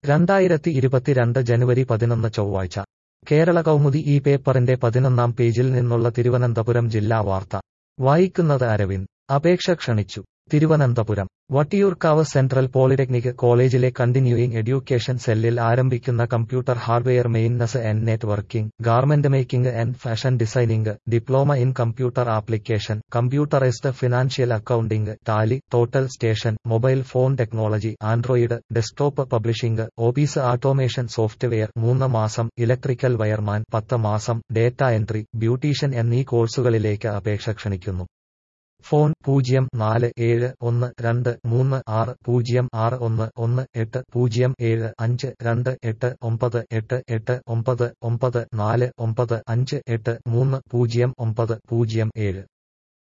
രണ്ടായിരത്തി ഇരുപത്തിരണ്ട് ജനുവരി പതിനൊന്ന് ചൊവ്വാഴ്ച കേരള കൗമുദി ഈ പേപ്പറിന്റെ പതിനൊന്നാം പേജിൽ നിന്നുള്ള തിരുവനന്തപുരം ജില്ലാ വാർത്ത വായിക്കുന്നത് അരവിന്ദ് അപേക്ഷ ക്ഷണിച്ചു തിരുവനന്തപുരം വട്ടിയൂർക്കാവ് സെൻട്രൽ പോളിടെക്നിക് കോളേജിലെ കണ്ടിന്യൂയിങ് എഡ്യൂക്കേഷൻ സെല്ലിൽ ആരംഭിക്കുന്ന computer hardware maintenance and networking garment making and fashion designing diploma in computer application computerised financial accounting tally total station mobile phone technology android desktop publishing office automation software മൂന്ന് മാസം electrical wireman പത്ത് മാസം data entry beautician എന്നീ കോഴ്സുകളിലേക്ക് അപേക്ഷ ക്ഷണിക്കുന്നു phone പൂജ്യം നാല് ഏഴ് ഒന്ന് രണ്ട് മൂന്ന് ആറ് പൂജ്യം ആറ് ഒന്ന് ഒന്ന് എട്ട് പൂജ്യം ഏഴ് അഞ്ച് രണ്ട് എട്ട് ഒമ്പത് എട്ട് എട്ട് ഒമ്പത് ഒമ്പത് നാല് ഒമ്പത് അഞ്ച് എട്ട് മൂന്ന് പൂജ്യം ഒമ്പത് പൂജ്യം ഏഴ്